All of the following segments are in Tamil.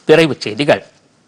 விரைவுச் செய்திகள்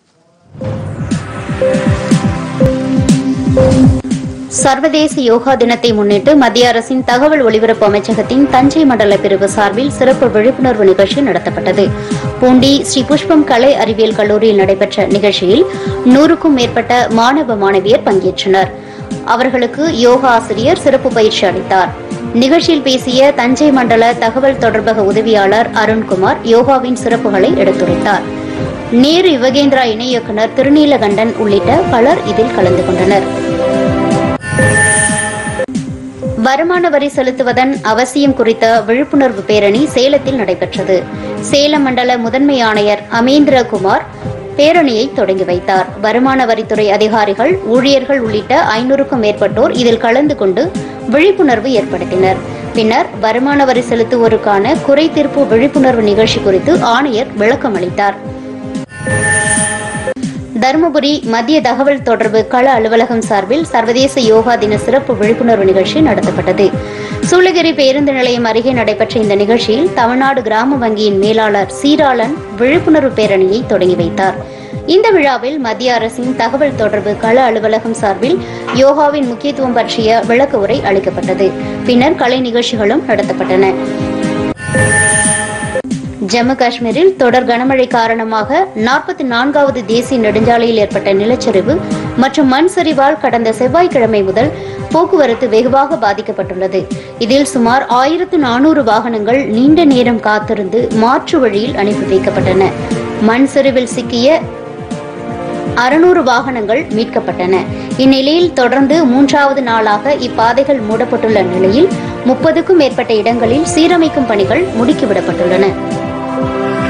சர்வதேச யோகா தினத்தை முன்னிட்டு மத்திய அரசின் தகவல் ஒலிபரப்பு அமைச்சகத்தின் தஞ்சை மண்டல பிரிவு சார்பில் சிறப்பு விழிப்புணர்வு நிகழ்ச்சி நடத்தப்பட்டது பூண்டி ஸ்ரீ புஷ்பம் கலை அறிவியல் கல்லூரியில் நடைபெற்ற நிகழ்ச்சியில் நூறுக்கும் மேற்பட்ட மாணவ மாணவியர் பங்கேற்றனர் அவர்களுக்கு யோகா ஆசிரியர் சிறப்பு பயிற்சி அளித்தார் நிகழ்ச்சியில் பேசிய தஞ்சை மண்டல தகவல் தொடர்பக உதவியாளர் அருண்குமார் யோகாவின் சிறப்புகளை எடுத்துரைத்தார் நேரு யுவகேந்திரா இணை இயக்குநர் திருநீலகண்டன் உள்ளிட்ட பலர் இதில் கலந்து கொண்டனர் வருமான வரி செலுத்துவதன் அவசியம் குறித்த விழிப்புணர்வு பேரணி சேலத்தில் நடைபெற்றது சேலம் மண்டல முதன்மை ஆணையர் அமேந்திரகுமார் பேரணியை தொடங்கி வைத்தார் வருமான வரித்துறை அதிகாரிகள் ஊழியர்கள் உள்ளிட்ட ஐநூறுக்கும் மேற்பட்டோர் இதில் கலந்து கொண்டு விழிப்புணர்வு ஏற்படுத்தினர் பின்னர் வருமான வரி செலுத்துவோருக்கான குறை தீர்ப்பு விழிப்புணர்வு நிகழ்ச்சி குறித்து ஆணையர் விளக்கம் அளித்தார் தருமபுரி மத்திய தகவல் தொடர்பு கள அலுவலகம் சார்பில் சர்வதேச யோகா தின சிறப்பு விழிப்புணர்வு நிகழ்ச்சி நடத்தப்பட்டது சூளகிரி பேருந்து நிலையம் அருகே நடைபெற்ற இந்த நிகழ்ச்சியில் தமிழ்நாடு கிராம வங்கியின் மேலாளர் சீராளன் விழிப்புணர்வு பேரணியை தொடங்கி வைத்தார் இந்த விழாவில் மத்திய அரசின் தகவல் தொடர்பு கள அலுவலகம் சார்பில் யோகாவின் முக்கியத்துவம் பற்றிய விளக்க உரை அளிக்கப்பட்டது பின்னர் கலை நிகழ்ச்சிகளும் நடத்தப்பட்டன ஜம்மு காஷ்மீரில் தொடர் கனமழை காரணமாக நாற்பத்தி நான்காவது தேசிய நெடுஞ்சாலையில் ஏற்பட்ட நிலச்சரிவு மற்றும் மண் சரிவால் கடந்த செவ்வாய்க்கிழமை முதல் போக்குவரத்து வெகுவாக பாதிக்கப்பட்டுள்ளது இதில் சுமார் ஆயிரத்து நானூறு வாகனங்கள் நீண்ட நேரம் காத்திருந்து மாற்று வழியில் அனுப்பி வைக்கப்பட்டன மண் சரிவில் சிக்கிய அறுநூறு வாகனங்கள் மீட்கப்பட்டன இந்நிலையில் தொடர்ந்து மூன்றாவது நாளாக இப்பாதைகள் மூடப்பட்டுள்ள நிலையில் முப்பதுக்கும் மேற்பட்ட இடங்களில் சீரமைக்கும் பணிகள் முடுக்கிவிடப்பட்டுள்ளன